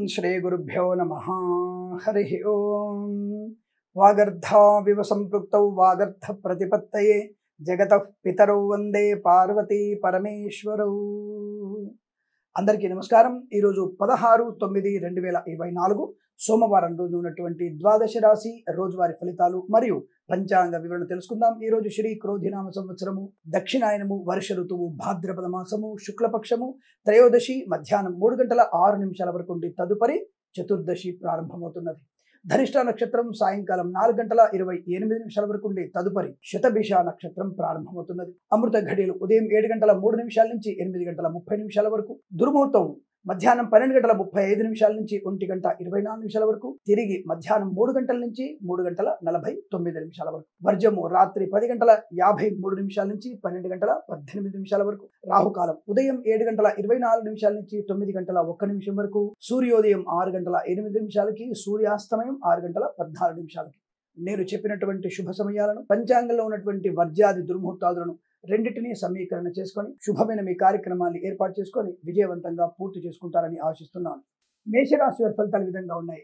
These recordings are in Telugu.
శ్రీగురుభ్యో నమ హరి ఓం వాగర్ధావివ సంపృక్తౌ వాగర్ధ ప్రతిపత్తయే జగత పితరౌ వందే పార్వతీ పరమేశ్వరౌ అందరికీ నమస్కారం ఈరోజు పదహారు తొమ్మిది రెండు వేల ఇరవై నాలుగు సోమవారం రోజు ఉన్నటువంటి ద్వాదశ రాశి రోజువారి ఫలితాలు మరియు పంచాంగ వివరణ తెలుసుకుందాం ఈ రోజు శ్రీ క్రోధినామ సంవత్సరము దక్షిణాయనము వర్ష ఋతువు భాద్రపద మాసము శుక్లపక్షము త్రయోదశి మధ్యాహ్నం మూడు గంటల ఆరు నిమిషాల వరకు ఉండి తదుపరి చతుర్దశి ప్రారంభమవుతున్నది ధనిష్ట నక్షత్రం సాయంకాలం నాలుగు గంటల ఇరవై ఎనిమిది నిమిషాల వరకు ఉండి తదుపరి శతభిష నక్షత్రం ప్రారంభమవుతున్నది అమృత ఘడియలు ఉదయం ఏడు గంటల మూడు నిమిషాల నుంచి ఎనిమిది గంటల ముప్పై నిమిషాల వరకు దుర్ముహూర్తం మధ్యాహ్నం పన్నెండు గంటల ముప్పై ఐదు నిమిషాల నుంచి ఒంటి గంట ఇరవై నాలుగు నిమిషాల వరకు తిరిగి మధ్యాహ్నం మూడు గంటల నుంచి మూడు గంటల నలభై తొమ్మిది నిమిషాల వరకు వర్జము రాత్రి పది గంటల యాభై మూడు నిమిషాల నుంచి పన్నెండు గంటల పద్దెనిమిది నిమిషాల వరకు రాహుకాలం ఉదయం ఏడు గంటల ఇరవై నాలుగు నిమిషాల నుంచి తొమ్మిది గంటల ఒక్క నిమిషం వరకు సూర్యోదయం ఆరు గంటల ఎనిమిది నిమిషాలకి సూర్యాస్తమయం ఆరు గంటల పద్నాలుగు నిమిషాలకి నేను చెప్పినటువంటి శుభ సమయాలను పంచాంగంలో ఉన్నటువంటి వర్జాది దుర్ముహూర్తాదులను రెండింటినీ సమీకరణ చేసుకొని శుభమైన మీ కార్యక్రమాన్ని ఏర్పాటు చేసుకొని విజయవంతంగా పూర్తి చేసుకుంటారని ఆశిస్తున్నాను మేషరాశి వారి ఫలితాలు ఈ విధంగా ఉన్నాయి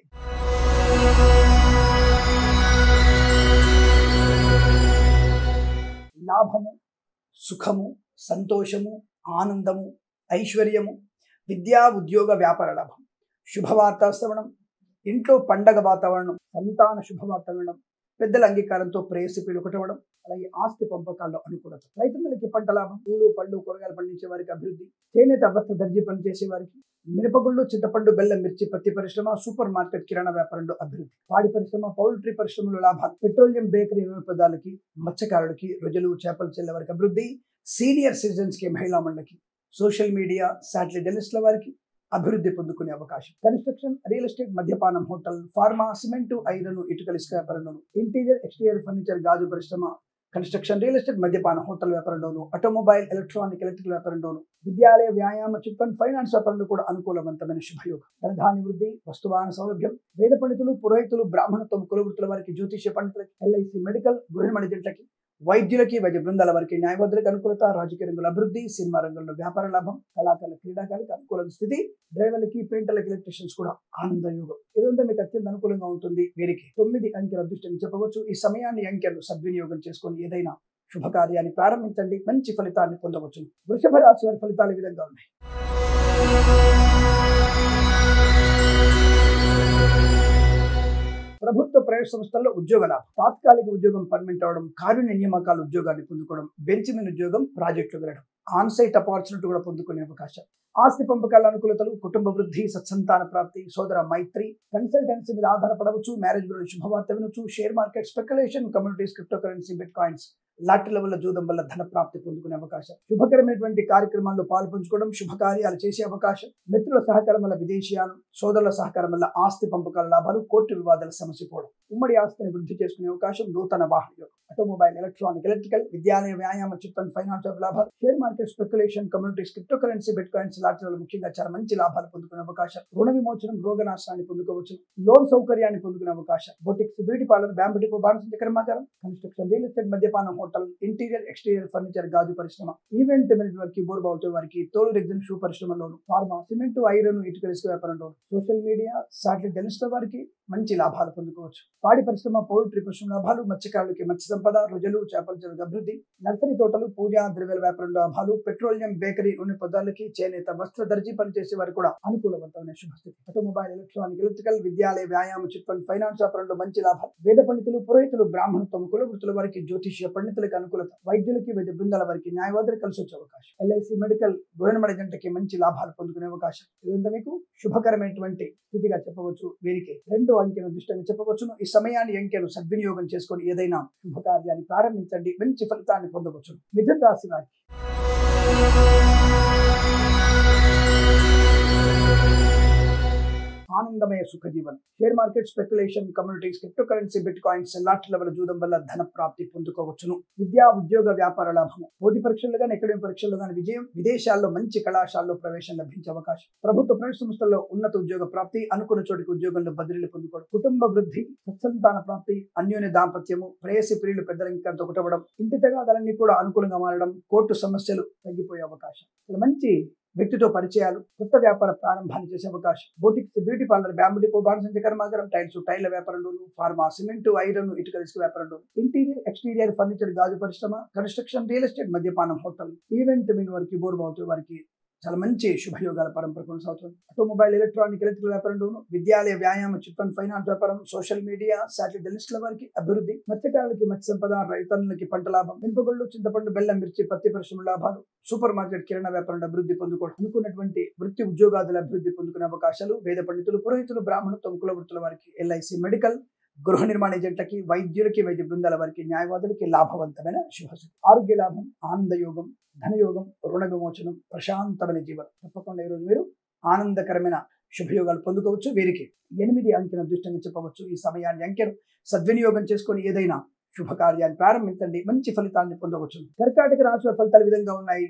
లాభము సుఖము సంతోషము ఆనందము ఐశ్వర్యము విద్యా ఉద్యోగ వ్యాపార లాభం శుభవార్తా శ్రవణం ఇంట్లో పండగ వాతావరణం సంతాన శుభవార్త వినడం పెద్దల అంగీకారంతో ప్రేయసి పిలుకటవడం అలాగే ఆస్తి పంపకాల్లో అనుకూలత రైతులకి పంట లాభం పూలు పళ్ళు కూరగాయలు పండించే వారికి అభివృద్ధి చేనేత వస్త్ర దర్జీ పనిచేసే వారికి మినపగుళ్ళు చింతపండు బెల్లం మిర్చి పత్తి పరిశ్రమ సూపర్ మార్కెట్ కిరాణా వ్యాపారంలో అభివృద్ధి పాడి పరిశ్రమ పౌల్ట్రీ పరిశ్రమలో లాభాలు పెట్రోలియం బేకరీ పదాలకి మత్స్యకారులకి రొజలు చేపలు చెల్లె వారికి అభివృద్ధి సీనియర్ సిటిజన్స్ కి మహిళా మండలికి సోషల్ మీడియా శాటిలైట్ జర్నలిస్టుల వారికి అభివృద్ధి పొందుకునే అవకాశం కన్స్ట్రక్షన్ రియల్ ఎస్టేట్ మద్యపానం హోటల్ ఫార్మా సిమెంట్ ఐరన్ ఇటుకల ఇసుక వ్యాపారంలోను ఇంటీరియర్ ఎక్స్టీరియర్ ఫర్నిచర్ గాజు పరిశ్రమ కన్స్ట్రక్షన్ రియల్ ఎస్టేట్ మద్యపాన హోటల్ వ్యాపారంలోను ఆటోమొబైల్ ఎలక్ట్రానిక్ ఎలక్ట్రికల్ వ్యాపారంలోను విద్యాలయ వ్యాయామ చిట్ ఫండ్ ఫైనాన్స్ వ్యాపారంలో కూడా అనుకూలవంతమైన శుభయోగం ధనధాన్య వృద్ధి వస్తువాహన సౌలభ్యం వేద పండితులు పురోహితులు బ్రాహ్మణత్వం కులవృత్తుల వారికి జ్యోతిష్య పండితులకి ఎల్ఐసి మెడికల్ గృహ మణిజెంట్లకి వైద్యులకి వైద్య బృందాల వారికి న్యాయవాదులకు అనుకూలత రాజకీయ రంగుల అభివృద్ధి సినిమా రంగంలో వ్యాపార లాభం కళాకారుల క్రీడాకారులకు అనుకూల స్థితి డ్రైవర్లకి పెయింటర్లకి ఎలక్ట్రీషియన్స్ కూడా ఆనంద యోగం ఇదంతా మీకు అత్యంత అనుకూలంగా ఉంటుంది వీరికి తొమ్మిది అంకెల అదృష్టం చెప్పవచ్చు ఈ సమయాన్ని అంకెలు సద్వినియోగం చేసుకొని ఏదైనా శుభకార్యాన్ని ప్రారంభించండి మంచి ఫలితాన్ని పొందవచ్చు వృషభ రాశి వారి ఫలితాలు ఈ విధంగా ఉన్నాయి ప్రభుత్వ ప్రైవేట్ సంస్థల్లో ఉద్యోగ లాభం తాత్కాలిక ఉద్యోగం పర్మనెంట్ అవడం కారుణ్య నియామకాల ఉద్యోగాన్ని పొందుకోవడం బెంచ్ మీద ఉద్యోగం ప్రాజెక్టులు వెళ్ళడం ఆన్ సైట్ అపార్చునిటీ కూడా పొందుకునే అవకాశం ఆస్తి పంపకాల అనుకూలతలు కుటుంబ వృద్ధి సత్సంతాన ప్రాప్తి సోదర మైత్రి కన్సల్టెన్సీ మీద ఆధారపడవచ్చు మ్యారేజ్ గురించి శుభవార్త వినొచ్చు share market speculation communities crypto currency bitcoins లాటరీల వల్ల జూదం వల్ల ధన ప్రాప్తి పొందుకునే అవకాశం శుభకరమైనటువంటి కార్యక్రమాల్లో పాలు పంచుకోవడం శుభకార్యాలు చేసే అవకాశం మిత్రుల సహకారం వల్ల విదేశీయానం సోదరుల సహకారం వల్ల ఆస్తి పంపకాల లాభాలు కోర్టు వివాదాల సమస్య పోవడం ఉమ్మడి ఆస్తిని వృద్ధి చేసుకునే అవకాశం నూతన వాహన యోగం ఆటోమొబైల్ ఎలక్ట్రానిక్ ఎలక్ట్రికల్ విద్యాలయ వ్యాయామ చిట్ ఫండ్ ఫైనాన్స్ లాభాలు share market speculation communities crypto currency bitcoins లాటరీలు ముఖ్యంగా చాలా మంచి లాభాలు పొందుకునే అవకాశం రుణ విమోచనం రోగనాశనాన్ని పొందుకోవచ్చు లోన్ సౌకర్యాన్ని పొందుకునే అవకాశం boutiques beauty parlour bamboo depot బాణసంచ కర్మాగారం కన్స్ట్రక్షన్ రియల్ ఎస్టేట్ మద్యపానం హోటల్ ఇంటీరియర్ ఎక్స్టీరియర్ ఫర్నిచర్ గాజు పరిశ్రమ ఈవెంట్ మేనేజ్ వారికి బోర్బావుతో వారికి తోలు రెగ్జిన్ షూ పరిశ్రమలోను ఫార్మా సిమెంట్ ఐరన్ ఇటుక ఇసుక వ్యాపారంలోను సోషల్ మీడియా సాటిలైట్ జర్నలిస్టుల వారికి మంచి లాభాలు పొందుకోవచ్చు పాడి పరిశ్రమ పౌల్ట్రీ పరిశ్రమ లాభాలు మత్స్యకారులకి మత్స్య సంపద రొజలు చేపల చెరుకు అభివృద్ధి నర్సరీ తోటలు పూజా ద్రవ్యాల వ్యాపారం లాభాలు పెట్రోలియం బేకరీ నూనె పదార్థాలకి చేనేత వస్త్ర దర్జీ పనిచేసే వారికి కూడా అనుకూలవంతమైన శుభస్థితి ఆటోమొబైల్ ఎలక్ట్రానిక్ ఎలక్ట్రికల్ విద్యాలయ వ్యాయామ చిట్ ఫండ్ ఫైనాన్స్ వ్యాపారంలో మంచి లాభాలు వేద పండితులు పురోహితులు బ్రాహ్మణత్వం కుల వృత్తుల వారికి జ్యోతిష్య పండితులకు అనుకూలత వైద్యులకి వైద్య బృందాల వారికి న్యాయవాదులు కలిసి వచ్చే అవకాశం ఎల్ఐసి మెడికల్ గృహమడి జంటకి మంచి లాభాలు పొందుకునే అవకాశం ఇదంతా మీకు శుభకరమైనటువంటి స్థితిగా చెప్పవచ్చు వీరికి రెండు అంకెను దృష్టిగా చెప్పవచ్చును ఈ సమయాన్ని అంకెను సద్వినియోగం చేసుకొని ఏదైనా శుభకార్యాన్ని ప్రారంభించండి మంచి ఫలితాన్ని పొందవచ్చు మిథున రాశి వారికి ఆనందమయ సుఖ జీవనం share market speculation communities crypto currency bitcoins లాటరీల వల్ల జూదం వల్ల ధన ప్రాప్తి పొందుకోవచ్చును విద్యా ఉద్యోగ వ్యాపార లాభము పోటీ పరీక్షలు కానీ ఎక్కడేం పరీక్షల్లో కానీ విజయం విదేశాల్లో మంచి కళాశాలలో ప్రవేశం లభించే అవకాశం ప్రభుత్వ ప్రైవేట్ సంస్థల్లో ఉన్నత ఉద్యోగ ప్రాప్తి అనుకున్న చోటికి ఉద్యోగంలో బదిలీలు పొందుకోవడం కుటుంబ వృద్ధి సత్సంతాన ప్రాప్తి అన్యోన్య దాంపత్యము ప్రేయసి ప్రియులు పెద్దల ఇంకా ఒకటవడం ఇంటి తగాదాలన్నీ కూడా అనుకూలంగా మారడం కోర్టు సమస్యలు తగ్గిపోయే అవకాశం ఇలా మంచి వ్యక్తితో పరిచయాలు కొత్త వ్యాపార ప్రారంభాన్ని చేసే అవకాశం boutiques beauty parlour bamboo depot బాణసంచ కర్మాగారం టైల్స్ టైర్ల వ్యాపారంలోను ఫార్మా సిమెంట్ ఐరన్ ఇటుక ఇసుక వ్యాపారంలోను ఇంటీరియర్ ఎక్స్టీరియర్ ఫర్నిచర్ గాజు పరిశ్రమ కన్స్ట్రక్షన్ రియల్ ఎస్టేట్ మద్యపానం హోటల్ ఈవెంట్ మీన్ వారికి బోర్బావుతూ వారికి చాలా మంచి శుభయోగాల పరంపర కొనసాగుతుంది ఆటోమొబైల్ ఎలక్ట్రానిక్ ఎలక్ట్రికల్ వ్యాపారంలోను విద్యాలయ వ్యాయామ చిట్ ఫండ్ ఫైనాన్స్ వ్యాపారం సోషల్ మీడియా శాటిలైట్ జర్నలిస్టుల వారికి అభివృద్ధి మత్స్యకారులకి మత్స్య సంపద రైతన్నులకి పంట లాభం మినపగుళ్ళు చింతపండు బెల్లం మిర్చి పత్తి పరిశ్రమ లాభాలు సూపర్ మార్కెట్ కిరణ వ్యాపారం అభివృద్ధి పొందుకోవడం అనుకున్నటువంటి వృత్తి ఉద్యోగాదుల అభివృద్ధి పొందుకునే అవకాశాలు వేద పండితులు పురోహితులు బ్రాహ్మణత్వం కుల వృత్తుల వారికి ఎల్ఐసి మెడికల్ గృహ నిర్మాణ ఏజెంట్లకి వైద్యులకి వైద్య బృందాల వారికి న్యాయవాదులకి లాభవంతమైన శుభశక్తి ఆరోగ్య లాభం ఆనందయోగం ధనయోగం రుణ విమోచనం ప్రశాంతమైన జీవనం తప్పకుండా ఈరోజు మీరు ఆనందకరమైన శుభయోగాలు పొందుకోవచ్చు వీరికి ఎనిమిది అంకెన దృష్టంగా చెప్పవచ్చు ఈ సమయాన్ని అంకెను సద్వినియోగం చేసుకొని ఏదైనా శుభకార్యాన్ని ప్రారంభించండి మంచి ఫలితాన్ని పొందవచ్చు కర్కాటక రాశి వారి ఫలితాలు ఈ విధంగా ఉన్నాయి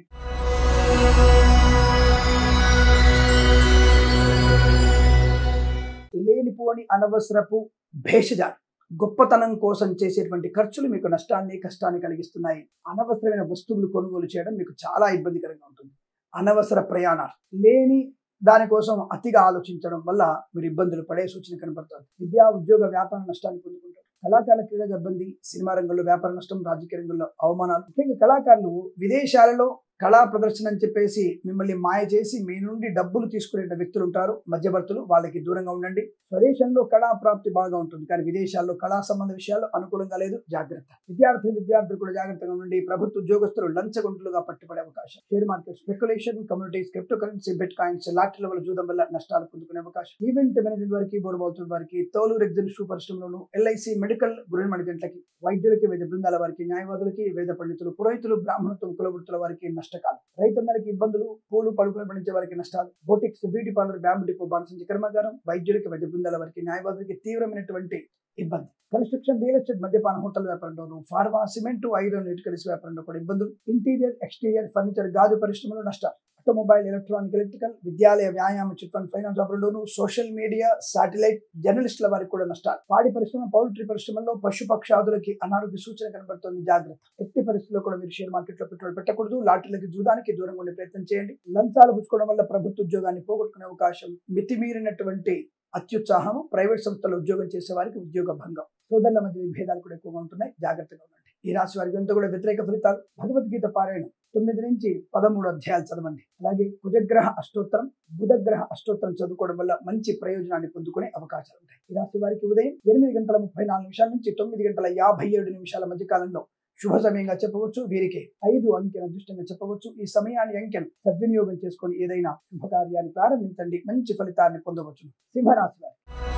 లేనిపోని అనవసరపు భేషజ గొప్పతనం కోసం చేసేటువంటి ఖర్చులు మీకు నష్టాన్ని కష్టాన్ని కలిగిస్తున్నాయి అనవసరమైన వస్తువులు కొనుగోలు చేయడం మీకు చాలా ఇబ్బందికరంగా ఉంటుంది అనవసర ప్రయాణాలు లేని దానికోసం అతిగా ఆలోచించడం వల్ల మీరు ఇబ్బందులు పడే సూచన కనబడుతుంది విద్యా ఉద్యోగ వ్యాపార నష్టాన్ని పొందుకుంటారు కళాకారుల క్రీడా ఇబ్బంది సినిమా రంగంలో వ్యాపార నష్టం రాజకీయ రంగంలో అవమానాలు ముఖ్యంగా కళాకారులు విదేశాలలో కళా ప్రదర్శన అని చెప్పేసి మిమ్మల్ని మాయ చేసి మీ నుండి డబ్బులు తీసుకునే వ్యక్తులు ఉంటారు మధ్యవర్తులు వాళ్ళకి దూరంగా ఉండండి స్వదేశంలో కళా ప్రాప్తి బాగా ఉంటుంది కానీ విదేశాల్లో కళా సంబంధ విషయాలు అనుకూలంగా లేదు జాగ్రత్త విద్యార్థి విద్యార్థులు కూడా జాగ్రత్తగా ఉండండి ప్రభుత్వ ఉద్యోగస్తులు లంచగొంటులుగా పట్టుబడే అవకాశం share market speculation communities crypto currency bitcoins లాటరీల వల్ల జూదం వల్ల నష్టాలు పొందుకునే అవకాశం ఈవెంట్ మేనేజ్మెంట్ వారికి బోర్బావుతున్న వారికి తోలు రెగ్జిన్ షూ పరిశ్రమలోను ఎల్ఐసి మెడికల్ గృహ మేనేజెంట్లకి వైద్యులకి వేద బృందాల వారికి న్యాయవాదులకి వేద పండితులు పురోహితులు బ్రాహ్మణత్వం కులవృత్తుల వారికి నష్టకాలు రైతన్నలకి ఇబ్బందులు పూలు పడుకులు పండించే వారికి నష్టాలు boutiques beauty parlour bamboo depot బాణసంచి కర్మాగారం వైద్యులకి వైద్య బృందాల వారికి న్యాయవాదులకి తీవ్రమైనటువంటి ఇబ్బంది కన్స్ట్రక్షన్ రియల్ ఎస్టేట్ మద్యపాన హోటల్ వ్యాపారంలోను ఫార్మా సిమెంట్ ఐరన్ ఇటుకలిసి వ్యాపారంలో కూడా ఇబ్బందులు ఇంటీరియర్ ఎక్స్టీరియర్ ఫర్నిచర్ గాజు పరిశ్రమలో నష్టాలు ఆటోమొబైల్ ఎలక్ట్రానిక్ ఎలక్ట్రికల్ విద్యాలయ వ్యాయామ చిట్ ఫండ్ ఫైనాన్స్ వ్యాపారంలోను సోషల్ మీడియా శాటిలైట్ జర్నలిస్టుల వారికి కూడా నష్టాలు పాడి పరిశ్రమ పౌల్ట్రీ పరిశ్రమలో పశు పక్షాదులకి అనారోగ్య సూచన కనబడుతుంది జాగ్రత్త ఎట్టి పరిస్థితుల్లో కూడా మీరు షేర్ మార్కెట్ లో పెట్టుబడి పెట్టకూడదు లాటరీలకి జూదానికి దూరంగా ఉండే ప్రయత్నం చేయండి లంచాలు పుచ్చుకోవడం వల్ల ప్రభుత్వ ఉద్యోగాన్ని పోగొట్టుకునే అవకాశం మితిమీరినటువంటి అత్యుత్సాహము ప్రైవేట్ సంస్థలో ఉద్యోగం చేసే వారికి ఉద్యోగ భంగం సోదరుల మధ్య విభేదాలు కూడా ఎక్కువగా ఉంటున్నాయి జాగ్రత్తగా ఉండండి ఈ రాశి వారికి అంతా కూడా వ్యతిరేక ఫలితాలు భగవద్గీత పారాయణం తొమ్మిది నుంచి పదమూడు అధ్యాయాలు చదవండి అలాగే కుజగ్రహ అష్టోత్తరం బుధగ్రహ అష్టోత్తరం చదువుకోవడం వల్ల మంచి ప్రయోజనాన్ని పొందుకునే అవకాశాలు ఉంటాయి ఈ రాశి వారికి ఉదయం ఎనిమిది గంటల ముప్పై నాలుగు నిమిషాల నుంచి తొమ్మిది గంటల యాభై ఏడు నిమిషాల మధ్య కాలంలో శుభ సమయంగా చెప్పవచ్చు వీరికి ఐదు అంకెల దృష్టంగా చెప్పవచ్చు ఈ సమయాన్ని అంకెను సద్వినియోగం చేసుకొని ఏదైనా శుభకార్యాన్ని ప్రారంభించండి మంచి ఫలితాన్ని పొందవచ్చు సింహరాశి వారి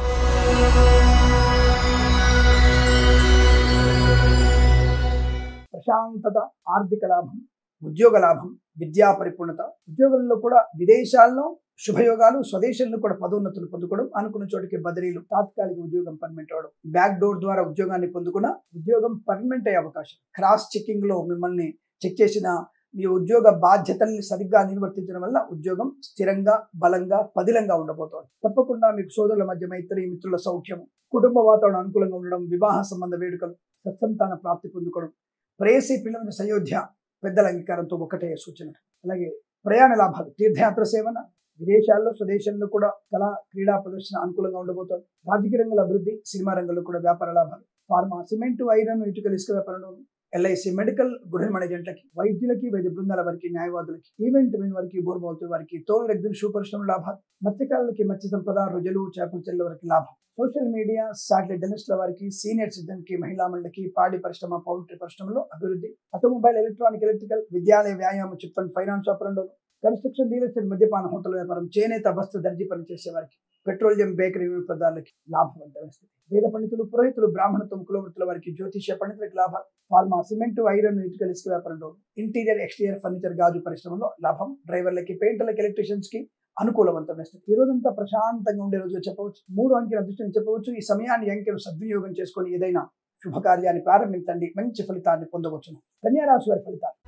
ప్రశాంతత ఆర్థిక లాభం ఉద్యోగ లాభం విద్యా పరిపూర్ణత ఉద్యోగంలో కూడా విదేశాల్లో శుభయోగాలు స్వదేశంలో కూడా పదోన్నతులు పొందుకోవడం అనుకున్న చోటికి బదిలీలు తాత్కాలిక ఉద్యోగం పర్మనెంట్ అవడం బ్యాక్ డోర్ ద్వారా ఉద్యోగాన్ని పొందుకున్న ఉద్యోగం పర్మనెంట్ అయ్యే అవకాశం క్రాస్ చెకింగ్ లో మిమ్మల్ని చెక్ చేసిన మీ ఉద్యోగ బాధ్యతల్ని సరిగ్గా నిర్వర్తించడం వల్ల ఉద్యోగం స్థిరంగా బలంగా పదిలంగా ఉండబోతోంది తప్పకుండా మీకు సోదరుల మధ్య మైత్రి మిత్రుల సౌఖ్యం కుటుంబ వాతావరణం అనుకూలంగా ఉండడం వివాహ సంబంధ వేడుకలు సత్సంతాన ప్రాప్తి పొందుకోవడం ప్రేసి పిల్లల సయోధ్య పెద్దల అంగీకారంతో ఒకటే సూచన అలాగే ప్రయాణ లాభాలు తీర్థయాత్ర సేవన విదేశాల్లో స్వదేశంలో కూడా కళా క్రీడా ప్రదర్శన అనుకూలంగా ఉండబోతోంది రాజకీయ రంగంలో అభివృద్ధి సినిమా రంగంలో కూడా వ్యాపార లాభాలు ఫార్మా సిమెంట్ ఐరన్ ఇటుకల ఇసుక వ్యాపారంలో ఎల్ఐసి మెడికల్ గృహ మేనేజెంట్లకి వైద్యులకి వైద్య బృందాల వారికి న్యాయవాదులకి ఈవెంట్ మెన్ వారికి బోర్బావుతు వారికి తోలు రెగ్జిన్ షూ పరిశ్రమ లాభాలు మత్స్యకారులకి మత్స్య సంపద రుజులు చేపల చెల్ల వారికి లాభం సోషల్ మీడియా శాటిలైట్ జర్నలిస్టుల వారికి సీనియర్ సిటిజన్ కి మహిళా మండలికి పాడి పరిశ్రమ పౌల్ట్రీ పరిశ్రమలో అభివృద్ధి ఆటోమొబైల్ ఎలక్ట్రానిక్ ఎలక్ట్రికల్ విద్యాలయ వ్యాయామ చిట్ ఫండ్ ఫైనాన్స్ వ్యాపారంలో కన్స్ట్రక్షన్ రియల్ ఎస్టేట్ మద్యపాన హోటల్ వ్యాపారం చేనేత వస్త్ర దర్జీ పనిచేసే వారికి పెట్రోలియం బేకరీ పదార్థాలకి లాభవంతమైన స్థితి వేద పండితులు పురోహితులు బ్రాహ్మణత్వం కులవృత్తుల వారికి జ్యోతిష్య పండితులకు లాభాలు ఫార్మా సిమెంట్ ఐరన్ ఇటుకల ఇసుక వ్యాపారంలో ఇంటీరియర్ ఎక్స్టీరియర్ ఫర్నిచర్ గాజు పరిశ్రమలో లాభం డ్రైవర్లకి పెయింటర్లకి ఎలక్ట్రీషియన్స్ కి అనుకూలవంతమైన స్థితి ఈ రోజంతా ప్రశాంతంగా ఉండే రోజుగా చెప్పవచ్చు మూడు అంకెల దృష్టిని చెప్పవచ్చు ఈ సమయాన్ని అంకెలు సద్వినియోగం చేసుకొని ఏదైనా శుభకార్యాన్ని ప్రారంభించండి మంచి ఫలితాన్ని పొందవచ్చును కన్యారాశి వారి ఫలితాలు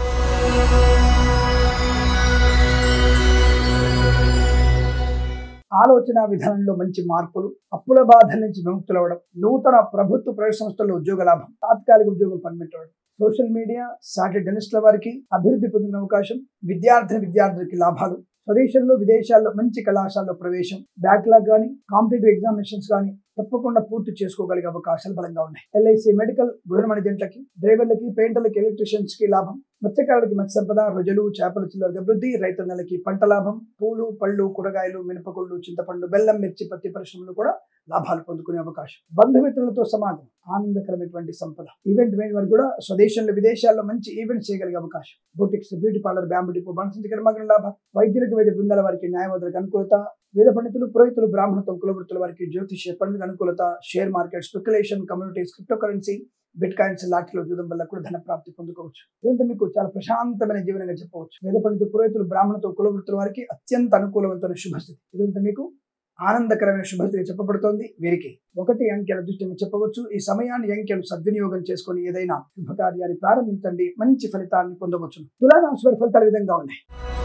ఆలోచన విధానంలో మంచి మార్పులు అప్పుల బాధల నుంచి విముక్తులవడం నూతన ప్రభుత్వ ప్రైవేట్ సంస్థల్లో ఉద్యోగ లాభం తాత్కాలిక ఉద్యోగం పర్మిట్ అవ్వడం సోషల్ మీడియా సాటిలైట్ డెనిస్ట్ల వారికి అభివృద్ధి పొందిన అవకాశం విద్యార్థిని విద్యార్థులకి లాభాలు స్వదేశంలో విదేశాల్లో మంచి కళాశాలలో ప్రవేశం బ్యాక్లాగ్ కానీ కాంపిటేటివ్ ఎగ్జామినేషన్స్ కానీ తప్పకుండా పూర్తి చేసుకోగలిగే అవకాశాలు బలంగా ఉన్నాయి ఎల్ఐసి మెడికల్ గృహ జంటలకి డ్రైవర్లకి పెయింటర్లకి ఎలక్ట్రీషియన్స్ కి లాభం మత్స్యకారులకి మత్స్య సంపద రొజలు చేపల చిల్లర అభివృద్ధి రైతన్నలకి పంట లాభం పూలు పళ్ళు కూరగాయలు మినపగుళ్ళు చింతపండు బెల్లం మిర్చి పత్తి పరిశ్రమలు కూడా లాభాలు పొందుకునే అవకాశం బంధుమిత్రులతో సమాగం ఆనందకరమైనటువంటి సంపద ఈవెంట్ వేడి వారు కూడా స్వదేశంలో విదేశాల్లో మంచి ఈవెంట్స్ చేయగలిగే అవకాశం boutiques beauty parlour bamboo depot బనసంతి కర్మగ్ర లాభం వైద్యులకు వైద్య బృందాల వారికి న్యాయవాదులకు అనుకూలత వేద పండితులు పురోహితులు బ్రాహ్మణత్వం కులవృత్తుల వారికి జ్యోతిష్య పండుగ అనుకూలత share market speculation communities crypto currency bitcoins లాటిలో జూదం వల్ల కూడా ధన ప్రాప్తి పొందుకోవచ్చు ఇదంతా మీకు చాలా ప్రశాంతమైన జీవనంగా చెప్పవచ్చు వేద పండితులు పురోహితులు బ్రాహ్మణత్వం కులవృత్తుల వారికి అత్యంత అనుకూలవంతమైన శుభస్థితి ఇదంతా మీకు ఆనందకరమైన శుభస్థితిగా చెప్పబడుతోంది వీరికి ఒకటి అంకెల దృష్టిని చెప్పవచ్చు ఈ సమయాన్ని అంకెలు సద్వినియోగం చేసుకొని ఏదైనా శుభకార్యాన్ని ప్రారంభించండి మంచి ఫలితాన్ని పొందవచ్చు తులారాశి వారి ఫలితాలు ఈ విధంగా ఉన్నాయి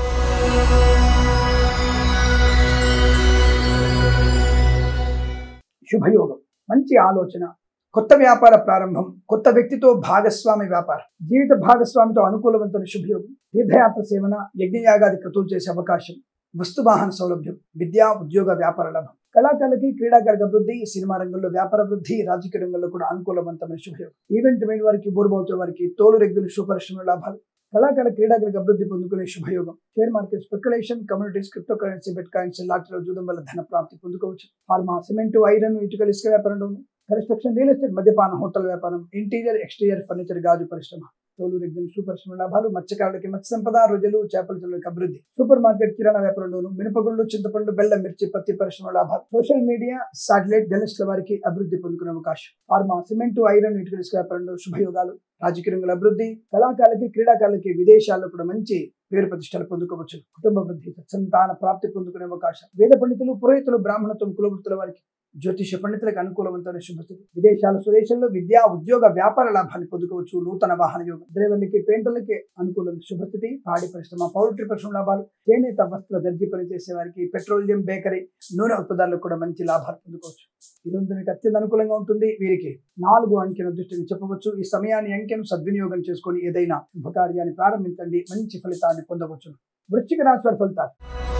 శుభయోగం మంచి ఆలోచన కొత్త వ్యాపార ప్రారంభం కొత్త వ్యక్తితో భాగస్వామి వ్యాపారం జీవిత భాగస్వామితో అనుకూలవంతమైన శుభయోగం తీర్థయాత్ర సేవన యజ్ఞయాగాది క్రతువులు చేసే అవకాశం వస్తు వాహన సౌలభ్యం విద్యా ఉద్యోగ వ్యాపార లాభం కళాకారులకి క్రీడాకారుల అభివృద్ధి సినిమా రంగంలో వ్యాపార అభివృద్ధి రాజకీయ రంగంలో కూడా అనుకూలవంతమైన శుభయోగం ఈవెంట్ వేడి వారికి బోరుబావుతో వారికి తోలు రెగ్గులు శుభపరిశ్రమ లాభాలు కళాకారుల క్రీడాకారులకు అభివృద్ధి పొందుకునే శుభయోగం share market speculation communities crypto currency bitcoins లాటరీలో జూదం వల్ల ధన ప్రాప్తి పొందుకోవచ్చు ఫార్మా సిమెంట్ ఐరన్ ఇటుకలు ఇసుక వ్యాపారంలోను కన్స్ట్రక్షన్ రియల్ ఎస్టేట్ మద్యపాన హోటల్ వ్యాపారం ఇంటీరియర్ ఎక్స్టీరియర్ ఫర్నిచర్ గాజు పరిశ్రమ తోలు రెగ్గిన సూపర్ లాభాలు మత్స్యకారులకి మత్స్య సంపద రొజలు చేపల చెరువులకి అభివృద్ధి సూపర్ మార్కెట్ కిరాణా వ్యాపారంలోను మినపగుళ్ళు చింతపండు బెల్లం మిర్చి పత్తి పరిశ్రమ లాభాలు సోషల్ మీడియా సాటిలైట్ డెలిస్ట్ల వారికి అభివృద్ధి పొందుకునే అవకాశం ఫార్మా సిమెంట్ ఐరన్ ఇటుకల ఇసుక వ్యాపారంలో శుభయోగాలు రాజకీయ రంగుల అభివృద్ధి కళాకారులకి క్రీడాకారులకి విదేశాల్లో కూడా మంచి పేరు ప్రతిష్టలు పొందుకోవచ్చు కుటుంబ వృద్ధి సంతాన ప్రాప్తి పొందుకునే అవకాశం వేద పండితులు పురోహితులు బ్రాహ్మణత్వం కులవృత్తుల వారికి జ్యోతిష పండితులకు అనుకూలవంతమైన శుభస్థితి విదేశాల స్వదేశంలో విద్యా ఉద్యోగ వ్యాపార లాభాన్ని పొందుకోవచ్చు నూతన వాహన యోగం డ్రైవర్లకి పెయింటర్లకి అనుకూల శుభస్థితి పాడి పరిశ్రమ పౌల్ట్రీ పరిశ్రమ లాభాలు చేనేత వస్త్ర దర్జీ పనిచేసే వారికి పెట్రోలియం బేకరీ నూనె ఉత్పత్తులకు కూడా మంచి లాభాలు పొందుకోవచ్చు ఇదంతా మీకు అత్యంత అనుకూలంగా ఉంటుంది వీరికి నాలుగు అంకెల దృష్టిని చెప్పవచ్చు ఈ సమయాన్ని అంకెను సద్వినియోగం చేసుకొని ఏదైనా శుభకార్యాన్ని ప్రారంభించండి మంచి ఫలితాన్ని పొందవచ్చు వృశ్చిక రాశి వారి ఫలితాలు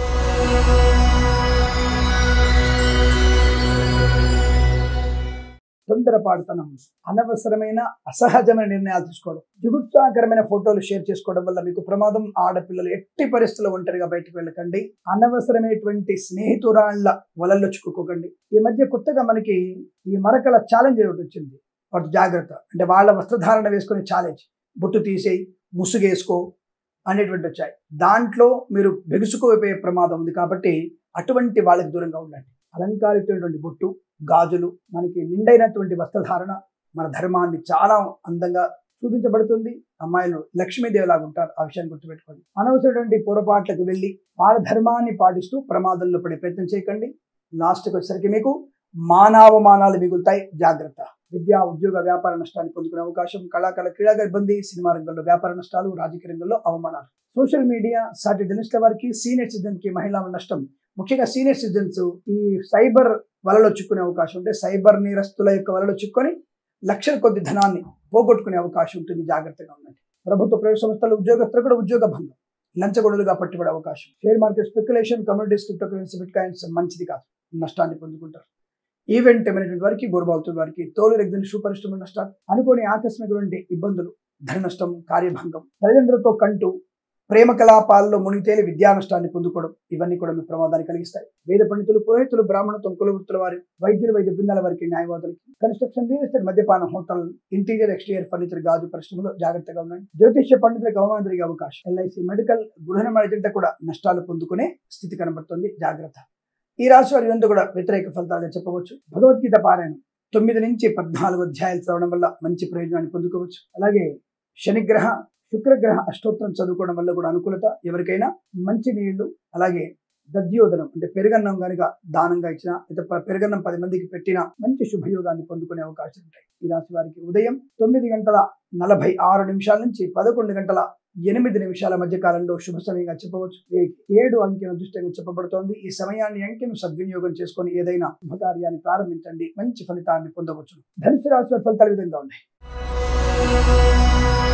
తొందరపాటుతనం అనవసరమైన అసహజమైన నిర్ణయాలు తీసుకోవడం జుగుత్సాకరమైన ఫోటోలు షేర్ చేసుకోవడం వల్ల మీకు ప్రమాదం ఆడపిల్లలు ఎట్టి పరిస్థితుల్లో ఒంటరిగా బయటకు వెళ్ళకండి అనవసరమైనటువంటి స్నేహితురాళ్ల వలల్లో చిక్కుకోకండి ఈ మధ్య కొత్తగా మనకి ఈ మరకల ఛాలెంజ్ ఒకటి వచ్చింది వాటి జాగ్రత్త అంటే వాళ్ళ వస్త్రధారణ వేసుకునే ఛాలెంజ్ బొట్టు తీసేయి ముసుగేసుకో అనేటువంటి వచ్చాయి దాంట్లో మీరు బెగుసుకుపోయే ప్రమాదం ఉంది కాబట్టి అటువంటి వాళ్ళకి దూరంగా ఉండండి అలంకారితమైనటువంటి బొట్టు గాజులు మనకి నిండైనటువంటి వస్త్రధారణ మన ధర్మాన్ని చాలా అందంగా చూపించబడుతుంది అమ్మాయిలు లక్ష్మీదేవి లాగా ఉంటారు ఆ విషయాన్ని గుర్తుపెట్టుకోండి అనవసరమైనటువంటి పొరపాట్లకు వెళ్ళి వాళ్ళ ధర్మాన్ని పాటిస్తూ ప్రమాదంలో పడే ప్రయత్నం చేయకండి లాస్ట్కి వచ్చేసరికి మీకు మానవమానాలు మిగులుతాయి జాగ్రత్త విద్యా ఉద్యోగ వ్యాపార నష్టాన్ని పొందుకునే అవకాశం కళాకారుల క్రీడా ఇబ్బంది సినిమా రంగంలో వ్యాపార నష్టాలు రాజకీయ రంగంలో అవమానాలు సోషల్ మీడియా సాటి జర్నలిస్టుల వారికి సీనియర్ సిటిజన్ కి మహిళా నష్టం ముఖ్యంగా సీనియర్ సిటిజన్స్ ఈ సైబర్ వలలో చిక్కునే అవకాశం ఉంటే సైబర్ నేరస్తుల యొక్క వలలో చిక్కుని లక్షల కొద్ది ధనాన్ని పోగొట్టుకునే అవకాశం ఉంటుంది జాగ్రత్తగా ఉండండి ప్రభుత్వ ప్రైవేట్ సంస్థల ఉద్యోగస్తులు కూడా ఉద్యోగ భంగం లంచగొడులుగా పట్టుబడే అవకాశం share market speculation communities crypto currency bitcoins మంచిది కాదు నష్టాన్ని పొందుకుంటారు ఈవెంట్ మేనేజ్మెంట్ వారికి బోర్బావుతున్న వారికి తోలు రెగ్గిన సూపరిశ్రమ నష్టాలు అనుకోని ఆకస్మికటువంటి ఇబ్బందులు ధన నష్టం కార్యభంగం తల్లిదండ్రులతో కంటూ ప్రేమ కలాపాల్లో మునిగితేలి విద్యా నష్టాన్ని పొందుకోవడం ఇవన్నీ కూడా మీ ప్రమాదాన్ని కలిగిస్తాయి వేద పండితులు పురోహితులు బ్రాహ్మణత్వం కులవృత్తుల వారి వైద్యులు వైద్య బృందాల వారికి న్యాయవాదులకి కన్స్ట్రక్షన్ రియల్ ఎస్టేట్ మద్యపాన హోటల్ ఇంటీరియర్ ఎక్స్టీరియర్ ఫర్నిచర్ గాజు పరిశ్రమలో జాగ్రత్తగా ఉండండి జ్యోతిష్య పండితులకు అవమానం జరిగే అవకాశం ఎల్ఐసి మెడికల్ గృహ మరిజంట కూడా నష్టాలు పొందుకునే స్థితి కనబడుతుంది జాగ్రత్త ఈ రాశి వారి ఇదంతా కూడా వ్యతిరేక ఫలితాలుగా చెప్పవచ్చు భగవద్గీత పారాయణం తొమ్మిది నుంచి పద్నాలుగు అధ్యాయాలు చదవడం వల్ల మంచి ప్రయోజనాన్ని పొందుకోవచ్చు అలాగే శనిగ్రహ శుక్రగ్రహ అష్టోత్తరం చదువుకోవడం వల్ల కూడా అనుకూలత ఎవరికైనా మంచి నీళ్లు అలాగే దద్యోదనం అంటే పెరుగన్నం కనుక దానంగా ఇచ్చిన లేదా పెరుగన్నం పది మందికి పెట్టిన మంచి శుభయోగాన్ని పొందుకునే అవకాశం ఉంటాయి ఈ రాశి వారికి ఉదయం తొమ్మిది గంటల నలభై ఆరు నిమిషాల నుంచి పదకొండు గంటల ఎనిమిది నిమిషాల మధ్య కాలంలో శుభ సమయంగా చెప్పవచ్చు వీరికి ఏడు అంకెను దృష్టిగా చెప్పబడుతోంది ఈ సమయాన్ని అంకెను సద్వినియోగం చేసుకొని ఏదైనా శుభకార్యాన్ని ప్రారంభించండి మంచి ఫలితాన్ని పొందవచ్చు ధనుసు రాశి వారి ఫలితాలు ఈ విధంగా ఉన్నాయి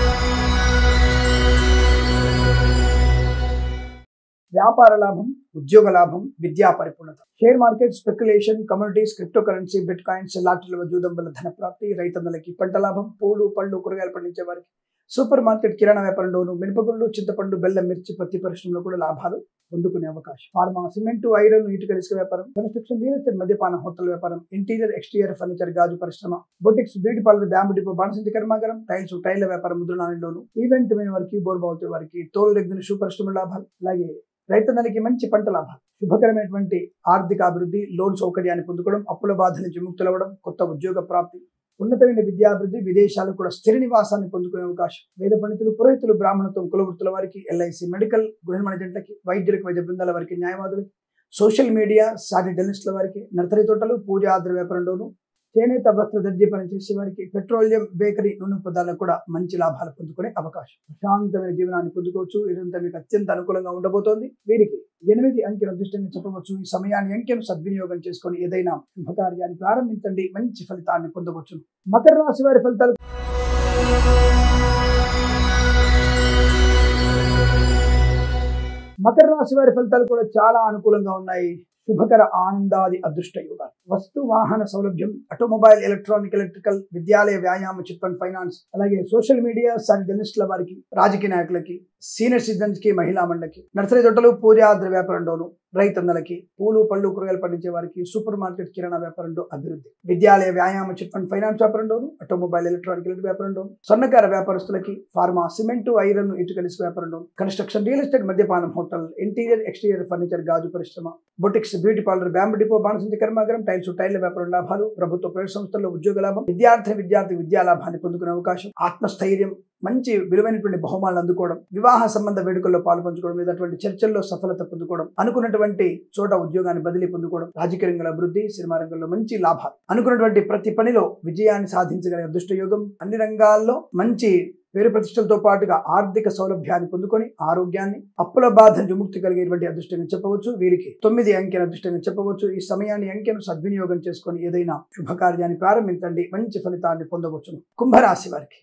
వ్యాపార లాభం ఉద్యోగ లాభం విద్యా పరిపూర్ణత share market speculation communities crypto currency bitcoins లాటరీల జూదం వల్ల ధన ప్రాప్తి రైతన్నలకి పంట లాభం పూలు పళ్ళు కూరగాయలు పండించే వారికి సూపర్ మార్కెట్ కిరాణా వ్యాపారంలోను మినపగుళ్ళు చింతపండు బెల్లం మిర్చి పత్తి పరిశ్రమలో కూడా లాభాలు పొందుకునే అవకాశం ఫార్మా సిమెంట్ ఐరన్ ఇటుక ఇసుక వ్యాపారం కన్స్ట్రక్షన్ రియల్ ఎస్టేట్ మద్యపాన హోటల్ వ్యాపారం ఇంటీరియర్ ఎక్స్టీరియర్ ఫర్నిచర్ గాజు పరిశ్రమ boutiques beauty parlour bamboo depot బాణసంచి కర్మాగారం టైల్స్ టైల్ వ్యాపారం ముద్రణాలలోను ఈవెంట్ మెయిన్ వారికి బోర్బావుతో వారికి తోలు రెగ్గిన షూ పరిశ్రమ లాభాలు అలాగే రైతన్నలకి మంచి పంట లాభాలు శుభకరమైనటువంటి ఆర్థిక అభివృద్ధి లోన్ సౌకర్యాన్ని పొందుకోవడం అప్పుల బాధ నుంచి ముక్తులవ్వడం కొత్త ఉద్యోగ ప్రాప్తి ఉన్నతమైన విద్యాభివృద్ధి విదేశాలు కూడా స్థిర నివాసాన్ని పొందుకునే అవకాశం వేద పండితులు పురోహితులు బ్రాహ్మణత్వం కులవృత్తుల వారికి ఎల్ఐసి మెడికల్ గృహ మేనేజెంట్లకి వైద్యులకు వైద్య బృందాల వారికి న్యాయవాదులకి సోషల్ మీడియా సాటి జర్నలిస్టుల వారికి నర్సరీ తోటలు పూజా ఆద్ర వ్యాపారంలోను చేనేత వస్త్ర దర్జీ పనిచేసే వారికి పెట్రోలియం బేకరీ నూనె పదార్థాలకు కూడా మంచి లాభాలు పొందుకునే అవకాశం ప్రశాంతమైన జీవనాన్ని పొందుకోవచ్చు ఇదంతా మీకు అత్యంత అనుకూలంగా ఉండబోతోంది వీరికి ఎనిమిది అంకెల అదృష్టంగా చెప్పవచ్చు ఈ సమయాన్ని అంకెను సద్వినియోగం చేసుకొని ఏదైనా శుభకార్యాన్ని ప్రారంభించండి మంచి ఫలితాన్ని పొందవచ్చు మకర రాశి వారి ఫలితాలు మకర రాశి వారి ఫలితాలు కూడా చాలా అనుకూలంగా ఉన్నాయి శుభకర ఆనందాది అదృష్ట యోగాలు వస్తు వాహన సౌలభ్యం ఆటోమొబైల్ ఎలక్ట్రానిక్ ఎలక్ట్రికల్ విద్యాలయ వ్యాయామ చిట్ ఫండ్ ఫైనాన్స్ అలాగే సోషల్ మీడియా సర్ జర్నలిస్టుల వారికి రాజకీయ నాయకులకి సీనియర్ సిటిజన్స్ కి మహిళా మండలికి నర్సరీ తోటలు పూజా ఆద్ర వ్యాపారంలోను రైతన్నలకి పూలు పళ్ళు కూరగాయలు పండించే వారికి సూపర్ మార్కెట్ కిరాణా వ్యాపారంలో అభివృద్ధి విద్యాలయ వ్యాయామ చిట్ ఫండ్ ఫైనాన్స్ వ్యాపారంలోను ఆటోమొబైల్ ఎలక్ట్రానిక్ ఎలక్ట్రిక్ వ్యాపారంలోను స్వర్ణకార వ్యాపారస్తులకి ఫార్మా సిమెంట్ ఐరన్ ఇటుక ఇసుక వ్యాపారంలో కన్స్ట్రక్షన్ రియల్ ఎస్టేట్ మద్యపానం హోటల్ ఇంటీరియర్ ఎక్స్టీరియర్ ఫర్నిచర్ గాజు పరిశ్రమ boutiques beauty parlour bamboo depot బాణసంచి కర్మాగారం టైల్స్ టైల్ వ్యాపారం లాభాలు ప్రభుత్వ ప్రైవేట్ సంస్థల్లో ఉద్యోగ లాభం విద్యార్థి విద్యార్థి విద్యా లాభాన్ని పొందుకునే అవకాశం ఆత్మస్థైర్యం మంచి విలువైనటువంటి బహుమానాలు అందుకోవడం వివాహ సంబంధ వేడుకల్లో పాల్పంచుకోవడం లేదటువంటి చర్చల్లో సఫలత పొందుకోవడం అనుకున్నటువంటి చోట ఉద్యోగాన్ని బదిలీ పొందుకోవడం రాజకీయ రంగంలో అభివృద్ధి సినిమా రంగంలో మంచి లాభాలు అనుకున్నటువంటి ప్రతి పనిలో విజయాన్ని సాధించగలిగే అదృష్ట యోగం అన్ని రంగాల్లో మంచి పేరు ప్రతిష్టలతో పాటుగా ఆర్థిక సౌలభ్యాన్ని పొందుకొని ఆరోగ్యాన్ని అప్పుల బాధ విముక్తి కలిగేటువంటి అదృష్టంగా చెప్పవచ్చు వీరికి తొమ్మిది అంకెను అదృష్టంగా చెప్పవచ్చు ఈ సమయాన్ని అంకెను సద్వినియోగం చేసుకొని ఏదైనా శుభకార్యాన్ని ప్రారంభించండి మంచి ఫలితాన్ని పొందవచ్చును కుంభరాశి వారికి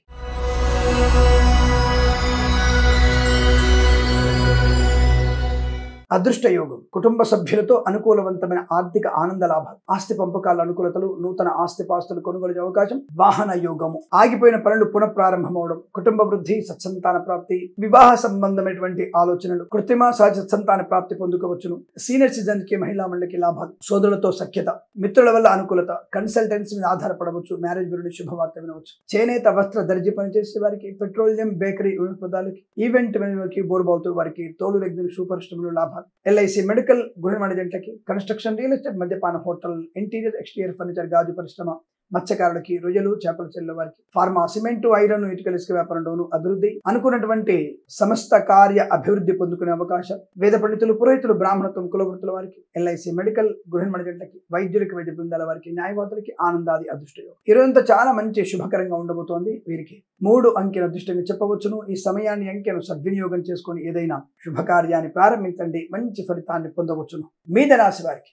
అదృష్ట యోగం కుటుంబ సభ్యులతో అనుకూలవంతమైన ఆర్థిక ఆనంద లాభాలు ఆస్తి పంపకాల అనుకూలతలు నూతన ఆస్తి పాస్తులు కొనుగోలు అవకాశం వాహన యోగము ఆగిపోయిన పనులు పునఃప్రారంభమవడం కుటుంబ వృద్ధి సత్సంతాన ప్రాప్తి వివాహ సంబంధమైనటువంటి ఆలోచనలు కృత్రిమ సహజ సత్సంతాన ప్రాప్తి పొందుకోవచ్చును సీనియర్ సిటిజన్ కి మహిళా మండలికి లాభాలు సోదరులతో సఖ్యత మిత్రుల వల్ల అనుకూలత కన్సల్టెన్సీ మీద ఆధారపడవచ్చు మ్యారేజ్ గురించి శుభవార్త వినవచ్చు చేనేత వస్త్ర దర్జీ పనిచేసే వారికి పెట్రోలియం బేకరీ పదాలకి ఈవెంట్ వారికి బోర్బావుతూ వారికి తోలు రెగ్గిన షూ పరిశ్రమలు లాభాలు ఎల్ఐసి మెడికల్ గృహ మేనేజెంట్లకి కన్స్ట్రక్షన్ రియల్ ఎస్టేట్ మద్యపాన హోటల్ ఇంటీరియర్ ఎక్స్టీరియర్ ఫర్నిచర్ గాజు పరిశ్రమ మత్స్యకారులకి రొయ్యలు చేపల చెల్ల వారికి ఫార్మా సిమెంట్ ఐరన్ ఇటుకల ఇసుక వ్యాపారంలోను అభివృద్ధి అనుకున్నటువంటి సమస్త కార్య అభివృద్ధి పొందుకునే అవకాశం వేద పండితులు పురోహితులు బ్రాహ్మణత్వం కులవృత్తుల వారికి ఎల్ఐసి మెడికల్ గృహ మేనేజెంట్లకి వైద్యులకి వైద్య బృందాల వారికి న్యాయవాదులకి ఆనందాది అదృష్టం ఈరోజంతా చాలా మంచి శుభకరంగా ఉండబోతోంది వీరికి మూడు అంకెల అదృష్టంగా చెప్పవచ్చును ఈ సమయాన్ని అంకెను సద్వినియోగం చేసుకొని ఏదైనా శుభకార్యాన్ని ప్రారంభించండి మంచి ఫలితాన్ని పొందవచ్చును మీద రాశి వారికి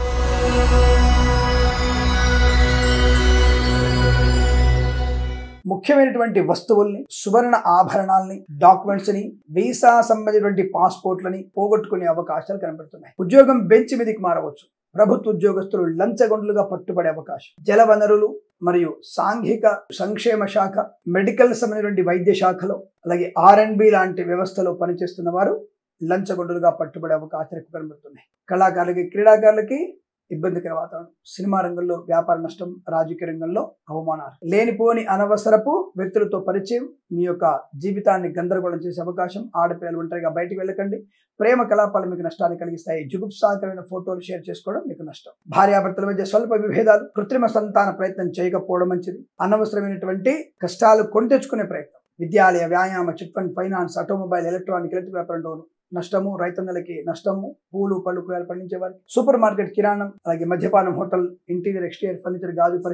ముఖ్యమైనటువంటి వస్తువుల్ని సువర్ణ ఆభరణాల్ని డాక్యుమెంట్స్ ని వీసా సంబంధించినటువంటి పాస్పోర్ట్లని పోగొట్టుకునే అవకాశాలు కనబడుతున్నాయి ఉద్యోగం బెంచ్ మీదకి మారవచ్చు ప్రభుత్వ ఉద్యోగస్తులు లంచగొండ్లుగా పట్టుబడే అవకాశం జల వనరులు మరియు సాంఘిక సంక్షేమ శాఖ మెడికల్ సంబంధించినటువంటి వైద్య శాఖలో అలాగే ఆర్ అండ్ బి లాంటి వ్యవస్థలో పనిచేస్తున్న వారు లంచగొండులుగా పట్టుబడే అవకాశాలు ఎక్కువ కనబడుతున్నాయి కళాకారులకి క్రీడాకారులకి ఇబ్బందికర వాతావరణం సినిమా రంగంలో వ్యాపార నష్టం రాజకీయ రంగంలో అవమానాలు లేనిపోని అనవసరపు వ్యక్తులతో పరిచయం మీ యొక్క జీవితాన్ని గందరగోళం చేసే అవకాశం ఆడపిల్లలు ఒంటరిగా బయటికి వెళ్ళకండి ప్రేమ కలాపాలు మీకు నష్టాన్ని కలిగిస్తాయి జుగుప్సాకరమైన ఫోటోలు షేర్ చేసుకోవడం మీకు నష్టం భార్యాభర్తల మధ్య స్వల్ప విభేదాలు కృత్రిమ సంతాన ప్రయత్నం చేయకపోవడం మంచిది అనవసరమైనటువంటి కష్టాలు కొని తెచ్చుకునే ప్రయత్నం విద్యాలయ వ్యాయామ chit fund finance automobile electronic electric వ్యాపారంలోను నష్టము రైతన్నలకి నష్టము పూలు పళ్ళు కూరగాయలు పండించే వారికి సూపర్ మార్కెట్ కిరాణం అలాగే మద్యపానం హోటల్ ఇంటీరియర్ ఎక్స్టీరియర్ ఫర్నిచర్ గాజు పరిశ్రమ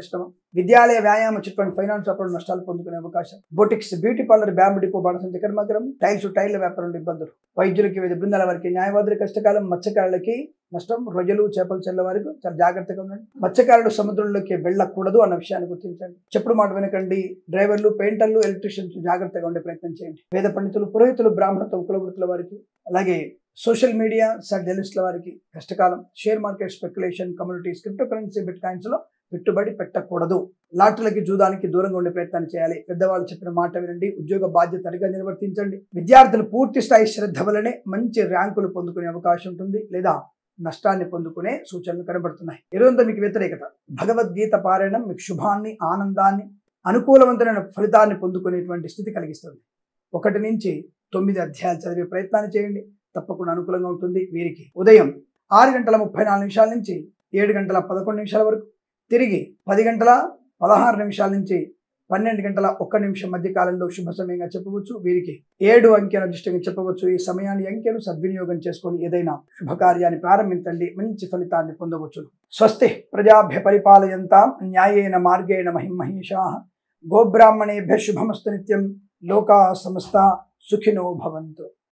విద్యాలయ వ్యాయామ చిట్ ఫండ్ ఫైనాన్స్ వ్యాపారం నష్టాలు పొందుకునే అవకాశం boutiques beauty parlour bamboo depot బాణసంచి కర్మాకరం టైల్స్ టైల్ వ్యాపారంలో ఇబ్బందులు వైద్యులకి వివిధ బృందాల వారికి న్యాయవాదుల కష్టకాలం మత్స్యకారులకి నష్టం రొయ్యలు చేపలు చెల్ల వారికి చాలా జాగ్రత్తగా ఉండండి మత్స్యకారులు సముద్రంలోకి వెళ్ళకూడదు అన్న విషయాన్ని గుర్తించండి చెప్పుడు మాట వినకండి డ్రైవర్లు పెయింటర్లు ఎలక్ట్రీషియన్స్ జాగ్రత్తగా ఉండే ప్రయత్నం చేయండి వేద పండితులు పురోహితులు బ్రాహ్మణత్వం కులవృత్తుల వారికి అలాగే సోషల్ మీడియా జర్నలిస్టుల వారికి కష్టకాలం share market speculation communities crypto currency bitcoins లో పెట్టుబడి పెట్టకూడదు లాటరీలకి జూదానికి దూరంగా ఉండే ప్రయత్నాన్ని చేయాలి పెద్దవాళ్ళు చెప్పిన మాట వినండి ఉద్యోగ బాధ్యతగా నిర్వర్తించండి విద్యార్థులు పూర్తి స్థాయి శ్రద్ధ వలనే మంచి ర్యాంకులు పొందుకునే అవకాశం ఉంటుంది లేదా నష్టాన్ని పొందుకునే సూచనలు కనబడుతున్నాయి ఇరువంత మీకు వ్యతిరేకత భగవద్గీత పారాయణం మీకు శుభాన్ని ఆనందాన్ని అనుకూలవంతమైన ఫలితాన్ని పొందుకునేటువంటి స్థితి కలిగిస్తుంది ఒకటి నుంచి తొమ్మిది అధ్యాయాలు చదివే ప్రయత్నాన్ని చేయండి తప్పకుండా అనుకూలంగా ఉంటుంది వీరికి ఉదయం ఆరు గంటల ముప్పై నాలుగు నిమిషాల నుంచి ఏడు గంటల పదకొండు నిమిషాల వరకు తిరిగి పది గంటల పదహారు నిమిషాల నుంచి పన్నెండు గంటల ఒక్క నిమిషం మధ్య కాలంలో శుభ సమయంగా చెప్పవచ్చు వీరికి ఏడు అంకెను అదృష్టంగా చెప్పవచ్చు ఈ సమయాన్ని అంకెను సద్వినియోగం చేసుకొని ఏదైనా శుభకార్యాన్ని ప్రారంభించండి మంచి ఫలితాన్ని పొందవచ్చు స్వస్తి ప్రజాభ్య పరిపాలయంతాం న్యాయేన మార్గేణ మహిమహేషా గోబ్రాహ్మణేభ్య శుభమస్తు నిత్యం లోకా సమస్త సుఖినో భవంతు